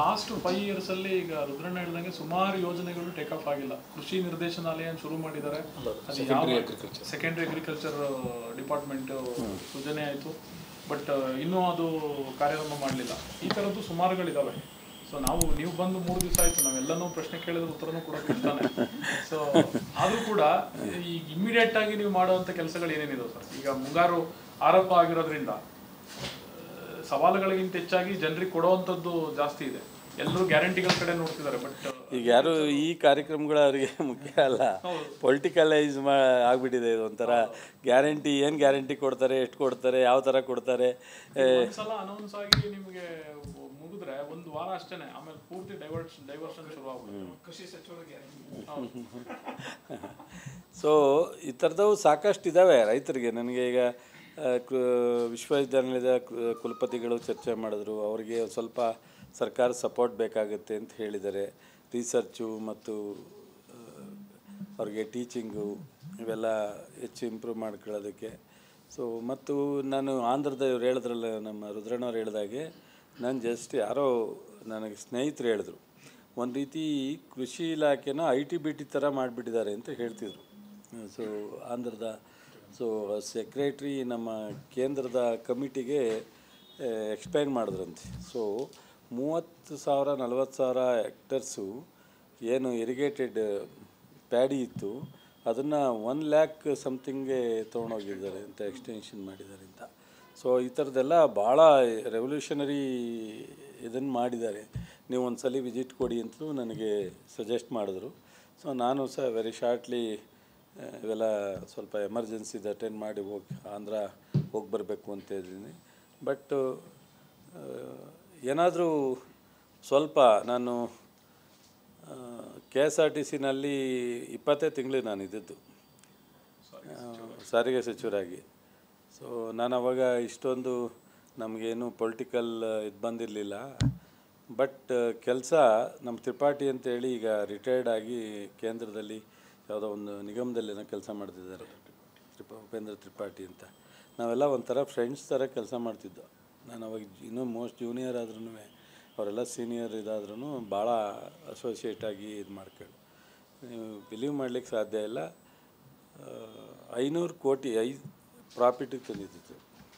last five years ಅಲ್ಲಿ ಈಗ ರುದ್ರಣ್ಣ ಹೇಳ್ದಂಗೆ ಸುಮಾರು ಯೋಜನೆಗಳು ಟೇಕ್ ಆಫ್ ಆಗಿಲ್ಲ ಕೃಷಿ ನಿರ್ದೇಶನಾಲಯ ಅಂತ ಶುರು ಮಾಡಿದ್ದಾರೆ ಅದು ಯಾವ ಸೆಕೆಂಡರಿ ಅಗ್ರಿಕಲ್ಚರ್ ಡಿಪಾರ್ಟ್ಮೆಂಟ್ ಯೋಜನೆ ಆಯಿತು ಬಟ್ ಇನ್ನೂ ಅದು ಕಾರ್ಯಾರಂಭ ಮಾಡಲಿಲ್ಲ ಈ ಥರದ್ದು ಸುಮಾರುಗಳಿದಾವೆ ಸೊ ನಾವು ನೀವು ಬಂದು ಮೂರು ದಿವಸ ಆಯ್ತು ನಾವೆಲ್ಲನೂ ಪ್ರಶ್ನೆ ಕೇಳಿದ್ರೆ ಉತ್ತರನೂ ಕೂಡ ಕೊಡ್ತಾನೆ ಸೊ ಆದ್ರೂ ಕೂಡ ಈಗ ಇಮಿಡಿಯೇಟ್ ಆಗಿ ನೀವು ಮಾಡುವಂತ ಕೆಲಸಗಳು ಏನೇನಿದಾವೆ ಸರ್ ಈಗ ಮುಂಗಾರು ಆರಂಭ ಆಗಿರೋದ್ರಿಂದ ಆ, ಸವಾಲುಗಳಿಗಿಂತ ಹೆಚ್ಚಾಗಿ ಜನರಿಗೆ ಕೊಡುವಂಥದ್ದು ಜಾಸ್ತಿ ಇದೆ ಎಲ್ಲರೂ ಗ್ಯಾರಂಟಿಗಳ ಕಡೆ ನೋಡ್ತಿದ್ದಾರೆ ಬಟ್ ಈಗ ಯಾರು ಈ ಕಾರ್ಯಕ್ರಮಗಳು ಅವರಿಗೆ ಮುಖ್ಯ ಅಲ್ಲ ಪೊಲಿಟಿಕಲೈಸ್ ಮಾ ಆಗ್ಬಿಟ್ಟಿದೆ ಇದು ಒಂಥರ ಗ್ಯಾರಂಟಿ ಏನು ಗ್ಯಾರಂಟಿ ಕೊಡ್ತಾರೆ ಎಷ್ಟು ಕೊಡ್ತಾರೆ ಯಾವ ಥರ ಕೊಡ್ತಾರೆ ಏ, ಒಂದ್ಸಲ ಅನೌನ್ಸ್ ಆಗಿ ನಿಮಗೆ ಮುಗಿದ್ರೆ ಒಂದು ವಾರ ಅಷ್ಟೇನೆ ಆಮೇಲೆ ಪೂರ್ತಿ ಡೈವರ್ಸ್ ಡೈವರ್ಷನ್ ಶುರು ಆಗ್ಬಿಡುತ್ತೆ ಕೃಷಿ ಸಚಿವರಿಗೆ ಸೊ ಈ ಥರದವು ಸಾಕಷ್ಟು ಇದ್ದಾವೆ ರೈತರಿಗೆ ನನಗೆ ಈಗ ಆ, ಕು- ವಿಶ್ವವಿದ್ಯಾನಿಲಯದ ಕು- ಕುಲಪತಿಗಳು ಚರ್ಚೆ ಮಾಡಿದ್ರು ಅವರಿಗೆ ಒಂದ್ ಸ್ವಲ್ಪ ಸರ್ಕಾರ ಸಪೋರ್ಟ್ ಬೇಕಾಗುತ್ತೆ ಅಂತ ಹೇಳಿದ್ದಾರೆ ರಿಸರ್ಚು ಮತ್ತು ಆ, ಅವ್ರಿಗೆ ಟೀಚಿಂಗು ಇವೆಲ್ಲ ಹೆಚ್ಚು ಇಂಪ್ರೂವ್ ಮಾಡ್ಕೊಳ್ಳೋದಕ್ಕೆ ಸೊ ಮತ್ತು ನಾನು ಆಂಧ್ರದ ಇವ್ರು ಹೇಳಿದ್ರಲ್ಲ ನಮ್ಮ ರುದ್ರಣ್ಣವ್ರು ಹೇಳಿದಾಗೆ ನಾನು ಜಸ್ಟ್ ಯಾರೋ ನನಗೆ ಸ್ನೇಹಿತರು ಹೇಳಿದ್ರು ಒಂದು ರೀತಿ ಕೃಷಿ ಇಲಾಖೆನ ಐ ಟಿ ಬಿ ಟಿ ಥರ ಮಾಡಿಬಿಟ್ಟಿದ್ದಾರೆ ಅಂತ ಹೇಳ್ತಿದ್ರು ಸೊ ಆಂಧ್ರದ ಸೊ ಸೆಕ್ರೆಟ್ರಿ ನಮ್ಮ ಕೇಂದ್ರದ ಕಮಿಟಿಗೆ ಎಕ್ಸ್ಪ್ಲೈನ್ ಮಾಡಿದ್ರಂತೆ ಸೊ ಮೂವತ್ತು ಸಾವಿರ ನಲ್ವತ್ತು ಸಾವಿರ ಹೆಕ್ಟರ್ಸು ಏನು ಇರಿಗೇಟೆಡ್ ಪ್ಯಾಡಿ ಇತ್ತು ಅದನ್ನು ಒನ್ ಲ್ಯಾಕ್ ಸಮಥಿಂಗ್ಗೆ ತೊಗೊಂಡೋಗಿದ್ದಾರೆ ಅಂತ ಎಕ್ಸ್ಟೆನ್ಷನ್ ಮಾಡಿದ್ದಾರೆ ಅಂತ ಸೊ ಈ ಥರದ್ದೆಲ್ಲ ಭಾಳ ರೆವಲ್ಯೂಷನರಿ ಇದನ್ನು ಮಾಡಿದ್ದಾರೆ ನೀವು ಒಂದು ಸಲ ವಿಸಿಟ್ ಕೊಡಿ ಅಂತಲೂ ನನಗೆ ಸಜೆಸ್ಟ್ ಮಾಡಿದ್ರು ಸೊ ನಾನು ಸಹ ವೆರಿ ಶಾರ್ಟ್ಲಿ ಇವೆಲ್ಲ ಸ್ವಲ್ಪ ಎಮರ್ಜೆನ್ಸಿದು ಅಟೆಂಡ್ ಮಾಡಿ ಹೋಗಿ ಆಂಧ್ರ ಹೋಗಿ ಬರಬೇಕು ಅಂತ ಇದ್ದೀನಿ ಬಟ್ ಏನಾದರೂ ಸ್ವಲ್ಪ ನಾನು ಕೆ ಎಸ್ ಆರ್ ಟಿ ಸಿನಲ್ಲಿ ಇಪ್ಪತ್ತೈದು ತಿಂಗಳು ನಾನು ಇದ್ದದ್ದು ಆ, ಸಾರಿಗೆ ಸಚಿವರಾಗಿ ಸೊ ನಾನು ಅವಾಗ ಇಷ್ಟೊಂದು ನಮಗೇನು ಪೊಲಿಟಿಕಲ್ ಇದು ಬಂದಿರಲಿಲ್ಲ ಬಟ್ ಕೆಲಸ ನಮ್ಮ ತ್ರಿಪಾಠಿ ಅಂತೇಳಿ ಈಗ ರಿಟೈರ್ಡ್ ಆಗಿ ಕೇಂದ್ರದಲ್ಲಿ ಯಾವುದೋ ಒಂದು ನಿಗಮದಲ್ಲಿ ಕೆಲಸ ಮಾಡ್ತಿದ್ದಾರೆ ತ್ರಿಪ ಉಪೇಂದ್ರ ತ್ರಿಪಾಠಿ ಅಂತ ನಾವೆಲ್ಲ ಒಂಥರ ಫ್ರೆಂಡ್ಸ್ ಥರ ಕೆಲಸ ಮಾಡ್ತಿದ್ದೋ ನಾನು ಅವಾಗ ಇನ್ನೂ ಮೋಸ್ಟ್ ಜೂನಿಯರ್ ಆದ್ರೂ ಅವರೆಲ್ಲ ಸೀನಿಯರ್ ಇದಾದ್ರೂ ಭಾಳ ಅಸೋಸಿಯೇಟ್ ಆಗಿ ಇದು ಮಾಡ್ಕೊಂಡು ನೀವು ಬಿಲೀವ್ ಮಾಡ್ಲಿಕ್ಕೆ ಸಾಧ್ಯ ಇಲ್ಲ ಐನೂರು ಕೋಟಿ ಐದು ಪ್ರಾಫಿಟಿಗೆ ತಂದಿದ್ದು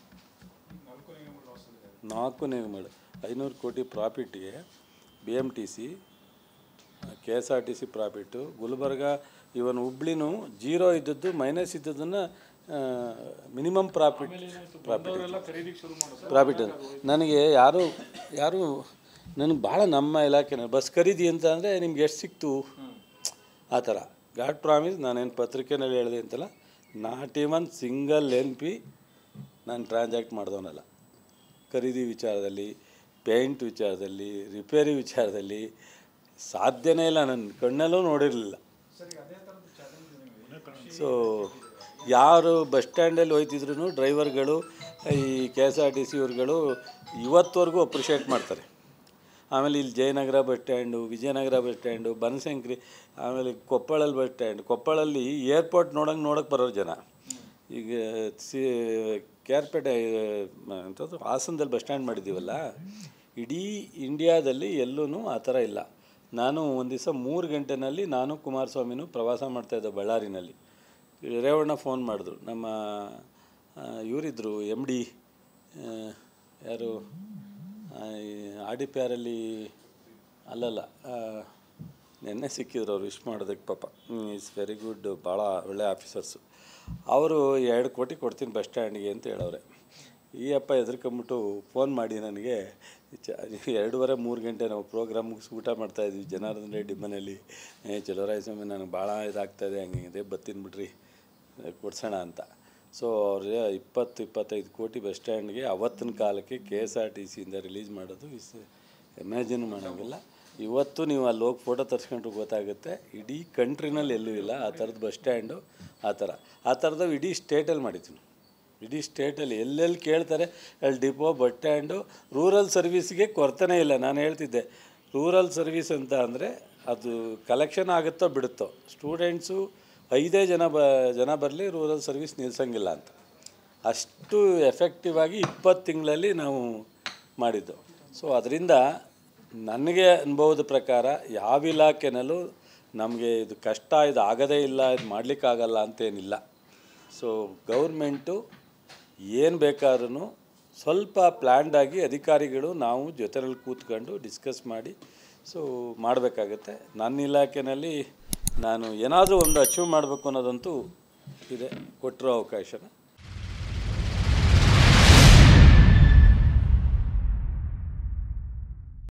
ನಾಲ್ಕು ನಿಗಮಗಳು ಐನೂರು ಕೋಟಿ ಪ್ರಾಫಿಟ್ಗೆ B M T C K S R T C profit Gulbarga even ಹುಬ್ಳಿನೂ ಜೀರೋ ಇದ್ದದ್ದು ಮೈನಸ್ ಇದ್ದದನ್ನು ಮಿನಿಮಮ್ ಪ್ರಾಫಿಟ್ ಪ್ರಾಫಿಟ್ ಅವರೆಲ್ಲ ಖರೀದಿಗೆ ಶುರು ಮಾಡೋದು ಪ್ರಾಫಿಟ್ ನನಗೆ ಯಾರು ಯಾರು ನನಗೆ ಭಾಳ ನಮ್ಮ ಇಲಾಖೆನ ಬಸ್ ಖರೀದಿ ಅಂತ ಅಂದರೆ ನಿಮ್ಗೆ ಎಷ್ಟು ಸಿಕ್ತು ಆ ಥರ ಗಾಡ್ ಪ್ರಾಮಿಸ್ ನಾನೇನು ಪತ್ರಿಕೆನಲ್ಲಿ ಹೇಳಿದೆ ಅಂತಲ್ಲ not even single N P ನಾನು ಟ್ರಾನ್ಸಾಕ್ಟ್ ಮಾಡ್ದವನಲ್ಲ ಖರೀದಿ ವಿಚಾರದಲ್ಲಿ ಪೇಂಟ್ ವಿಚಾರದಲ್ಲಿ ರಿಪೇರಿ ವಿಚಾರದಲ್ಲಿ ಸಾಧ್ಯನೇ ಇಲ್ಲ ನನ್ನ ಕಣ್ಣಲ್ಲೂ ನೋಡಿರಲಿಲ್ಲ ಸೊ ಯಾರು ಬಸ್ ಸ್ಟ್ಯಾಂಡಲ್ಲಿ ಹೋಯ್ತಿದ್ರು ಡ್ರೈವರ್ಗಳು ಈ K S R T C ಇವ್ರುಗಳು ಇವತ್ತವರೆಗೂ ಅಪ್ರಿಷಿಯೇಟ್ ಮಾಡ್ತಾರೆ ಆಮೇಲೆ ಇಲ್ಲಿ Jayanagar bus stand Vijayanagar bus stand Banashankari ಆಮೇಲೆ ಕೊಪ್ಪಳಲ್ಲಿ ಬಸ್ ಸ್ಟ್ಯಾಂಡ್ ಕೊಪ್ಪಳಲ್ಲಿ ಏರ್ಪೋರ್ಟ್ ನೋಡಂಗೆ ನೋಡೋಕೆ ಬರೋರು ಜನ ಈಗ ಸಿ ಕೆ ಆರ್ ಪೇಟೆ ಎಂಥದ್ದು ಹಾಸನದಲ್ಲಿ ಬಸ್ ಸ್ಟ್ಯಾಂಡ್ ಮಾಡಿದ್ದೀವಲ್ಲ ಇಡೀ ಇಂಡಿಯಾದಲ್ಲಿ ಎಲ್ಲೂ ಆ ಥರ ಇಲ್ಲ ನಾನು ಒಂದು ದಿವಸ ಮೂರು ಗಂಟೆನಲ್ಲಿ ನಾನು ಕುಮಾರಸ್ವಾಮಿನೂ ಪ್ರವಾಸ ಮಾಡ್ತಾಯಿದ್ದೆ ಬಳ್ಳಾರಿನಲ್ಲಿ ರೇವಣ್ಣ ಫೋನ್ ಮಾಡಿದ್ರು ನಮ್ಮ ಇವರಿದ್ದರು ಎಮ್ ಡಿ ಯಾರು ಆರ್ ಡಿ ಪಿ ಆರಲ್ಲಿ ಅಲ್ಲಲ್ಲ ಆ, ನೆನ್ನೆ ಸಿಕ್ಕಿದ್ರು ಅವ್ರು ವಿಶ್ ಮಾಡೋದಕ್ಕೆ ಪಾಪ ಈಸ್ ವೆರಿ ಗುಡ್ ಭಾಳ ಒಳ್ಳೆ ಆಫೀಸರ್ಸು ಅವರು ಎರಡು ಕೋಟಿ ಕೊಡ್ತೀನಿ ಬಸ್ ಸ್ಟ್ಯಾಂಡಿಗೆ ಅಂತ ಹೇಳವ್ರೆ ಈ ಅಪ್ಪ ಹೆದರ್ಕೊಂಬಿಟ್ಟು ಫೋನ್ ಮಾಡಿ ನನಗೆ ಚ ಎರಡೂವರೆ ಮೂರು ಗಂಟೆ ನಾವು ಪ್ರೋಗ್ರಾಮ್ ಮುಗಿಸಿ ಊಟ ಮಾಡ್ತಾಯಿದ್ವಿ ಜನಾರ್ದನ್ ರೆಡ್ಡಿ ಮನೇಲಿ ಏ ಚಲೋರಾಯ ಸ್ವಾಮಿ ನನಗೆ ಭಾಳ ಇದಾಗ್ತಾಯಿದೆ ಹಂಗೆ ಇದೆ ಬತ್ತೀನಿ ಬಿಡ್ರಿ ಕೊಡ್ಸೋಣ ಅಂತ ಸೊ ಅವ್ರಿಗೆ ಇಪ್ಪತ್ತು ಇಪ್ಪತ್ತೈದು ಕೋಟಿ ಬಸ್ ಸ್ಟ್ಯಾಂಡ್ಗೆ ಅವತ್ತಿನ ಕಾಲಕ್ಕೆ ಕೆ ಎಸ್ ಆರ್ ಟಿ ಸಿಯಿಂದ ರಿಲೀಸ್ ಮಾಡೋದು ಇಸ್ ಇಮ್ಯಾಜಿನ್ ಮಾಡೋಂಗಿಲ್ಲ ಇವತ್ತು ನೀವು ಅಲ್ಲಿ ಹೋಗಿ ಫೋಟೋ ತರ್ಸ್ಕೊಂಡ್ರೆ ಗೊತ್ತಾಗುತ್ತೆ ಇಡೀ ಕಂಟ್ರಿನಲ್ಲಿ ಎಲ್ಲೂ ಇಲ್ಲ ಆ ಥರದ್ದು ಬಸ್ ಸ್ಟ್ಯಾಂಡು ಆ ಥರ ಆ ಥರದ್ದು ಇಡೀ ಸ್ಟೇಟಲ್ಲಿ ಮಾಡಿದ್ದೀನಿ ಇಡೀ ಸ್ಟೇಟಲ್ಲಿ ಎಲ್ಲೆಲ್ಲಿ ಕೇಳ್ತಾರೆ ಅಲ್ಲಿ ಡಿಪೋ ಬಸ್ ಸ್ಟ್ಯಾಂಡು ರೂರಲ್ ಸರ್ವಿಸ್ಗೆ ಕೊರತೆನೇ ಇಲ್ಲ ನಾನು ಹೇಳ್ತಿದ್ದೆ ರೂರಲ್ ಸರ್ವಿಸ್ ಅಂತ ಅಂದರೆ ಅದು ಕಲೆಕ್ಷನ್ ಆಗುತ್ತೋ ಬಿಡುತ್ತೋ ಸ್ಟೂಡೆಂಟ್ಸು ಐದೇ ಜನ ಬ ಜನ ಬರಲಿ ರೂರಲ್ ಸರ್ವಿಸ್ ನಿಲ್ಸಂಗಿಲ್ಲ ಅಂತ ಅಷ್ಟು ಎಫೆಕ್ಟಿವ್ ಆಗಿ ಇಪ್ಪತ್ತು ತಿಂಗಳಲ್ಲಿ ನಾವು ಮಾಡಿದ್ದು ಸೊ ಅದರಿಂದ ನನಗೆ ಅನುಭವದ ಪ್ರಕಾರ ಯಾವ ಇಲಾಖೆನಲ್ಲೂ ನಮಗೆ ಇದು ಕಷ್ಟ ಇದು ಆಗದೇ ಇಲ್ಲ ಇದು ಮಾಡಲಿಕ್ಕಾಗಲ್ಲ ಅಂತೇನಿಲ್ಲ ಸೊ ಗೌರ್ಮೆಂಟು ಏನು ಬೇಕಾದ್ರೂ ಸ್ವಲ್ಪ ಪ್ಲ್ಯಾಂಡಾಗಿ ಅಧಿಕಾರಿಗಳು ನಾವು ಜೊತೆಯಲ್ಲಿ ಕೂತ್ಕೊಂಡು ಡಿಸ್ಕಸ್ ಮಾಡಿ ಸೊ ಮಾಡಬೇಕಾಗತ್ತೆ ನನ್ನ ಇಲಾಖೆಯಲ್ಲಿ ನಾನು ಏನಾದರೂ ಒಂದು ಅಚೀವ್ ಮಾಡಬೇಕು ಅನ್ನೋದಂತೂ ಇದೆ ಕೊಟ್ಟಿರೋ ಅವಕಾಶನ